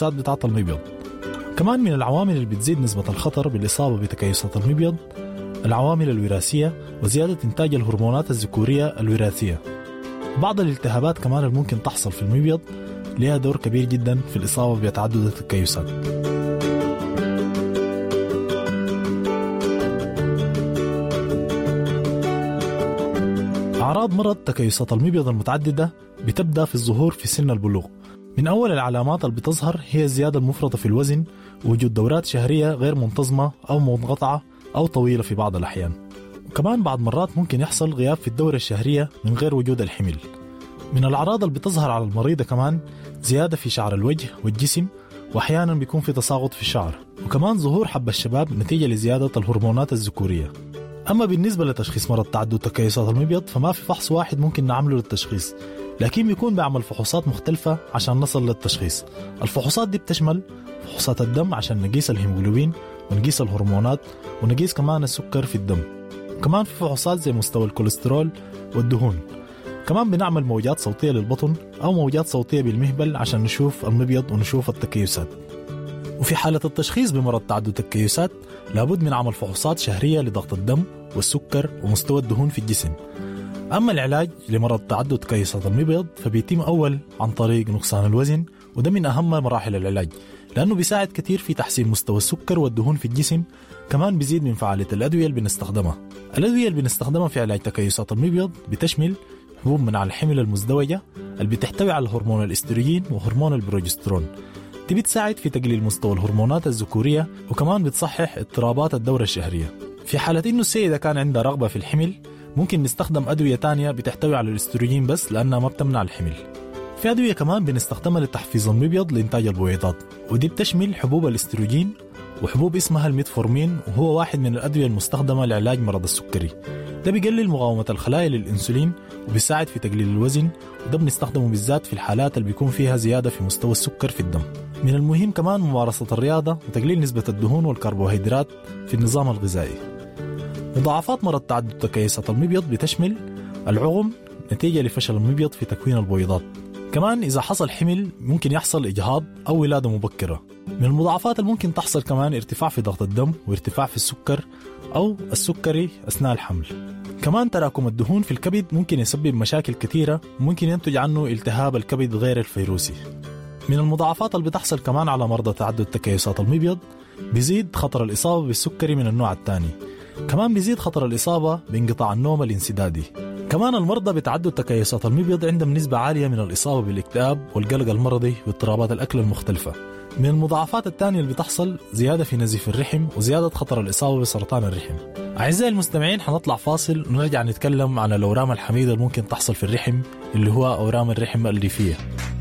التكيسات بتاعة المبيض كمان من العوامل اللي بتزيد نسبة الخطر بالإصابة بتكيسات المبيض العوامل الوراثية وزيادة إنتاج الهرمونات الذكورية الوراثية بعض الالتهابات كمان الممكن تحصل في المبيض لها دور كبير جدا في الإصابة بتعدد التكيسات أعراض مرض تكيسات المبيض المتعددة بتبدأ في الظهور في سن البلوغ من أول العلامات اللي بتظهر هي الزيادة المفرطة في الوزن ووجود دورات شهرية غير منتظمة أو منقطعة أو طويلة في بعض الأحيان وكمان بعض مرات ممكن يحصل غياب في الدورة الشهرية من غير وجود الحمل من الأعراض اللي بتظهر على المريضة كمان زيادة في شعر الوجه والجسم وأحيانا بيكون في تساقط في الشعر وكمان ظهور حب الشباب نتيجة لزيادة الهرمونات الذكورية أما بالنسبة لتشخيص مرض تعدد تكيسات المبيض فما في فحص واحد ممكن نعمله للتشخيص لكن بيكون بعمل فحوصات مختلفة عشان نصل للتشخيص الفحوصات دي بتشمل فحوصات الدم عشان نقيس الهيموغلوبين ونقيس الهرمونات ونقيس كمان السكر في الدم كمان في فحوصات زي مستوى الكوليسترول والدهون كمان بنعمل موجات صوتية للبطن أو موجات صوتية بالمهبل عشان نشوف المبيض ونشوف التكيسات وفي حالة التشخيص بمرض تعدد التكيسات لابد من عمل فحوصات شهرية لضغط الدم والسكر ومستوى الدهون في الجسم أما العلاج لمرض تعدد تكيسات المبيض فبيتم أول عن طريق نقصان الوزن وده من أهم مراحل العلاج لأنه بيساعد كثير في تحسين مستوى السكر والدهون في الجسم كمان بيزيد من فعالية الأدوية اللي بنستخدمها الأدوية اللي بنستخدمها في علاج تكيسات المبيض بتشمل حبوب منع الحمل المزدوجة اللي بتحتوي على هرمون الاستروجين وهرمون البروجسترون دي بتساعد في تقليل مستوى الهرمونات الذكورية وكمان بتصحح اضطرابات الدورة الشهرية في حالة إنه السيدة كان عندها رغبة في الحمل ممكن نستخدم أدوية تانية بتحتوي على الاستروجين بس لأنها ما بتمنع الحمل في أدوية كمان بنستخدمها لتحفيز المبيض لإنتاج البويضات ودي بتشمل حبوب الاستروجين وحبوب اسمها الميتفورمين وهو واحد من الأدوية المستخدمة لعلاج مرض السكري ده بيقلل مقاومة الخلايا للإنسولين وبيساعد في تقليل الوزن وده بنستخدمه بالذات في الحالات اللي بيكون فيها زيادة في مستوى السكر في الدم من المهم كمان ممارسة الرياضة وتقليل نسبة الدهون والكربوهيدرات في النظام الغذائي مضاعفات مرض تعدد تكيسات المبيض بتشمل العغم نتيجة لفشل المبيض في تكوين البويضات كمان إذا حصل حمل ممكن يحصل إجهاض أو ولادة مبكرة من المضاعفات اللي ممكن تحصل كمان ارتفاع في ضغط الدم وارتفاع في السكر أو السكري أثناء الحمل كمان تراكم الدهون في الكبد ممكن يسبب مشاكل كثيرة وممكن ينتج عنه التهاب الكبد غير الفيروسي من المضاعفات اللي بتحصل كمان على مرضى تعدد تكيسات المبيض بيزيد خطر الإصابة بالسكري من النوع الثاني كمان بيزيد خطر الإصابة بانقطاع النوم الانسدادي كمان المرضى بتعدد تكيسات المبيض عندهم نسبة عالية من الإصابة بالاكتئاب والقلق المرضي واضطرابات الأكل المختلفة من المضاعفات الثانية اللي بتحصل زيادة في نزيف الرحم وزيادة خطر الإصابة بسرطان الرحم أعزائي المستمعين حنطلع فاصل ونرجع نتكلم عن الأورام الحميدة اللي ممكن تحصل في الرحم اللي هو أورام الرحم الليفية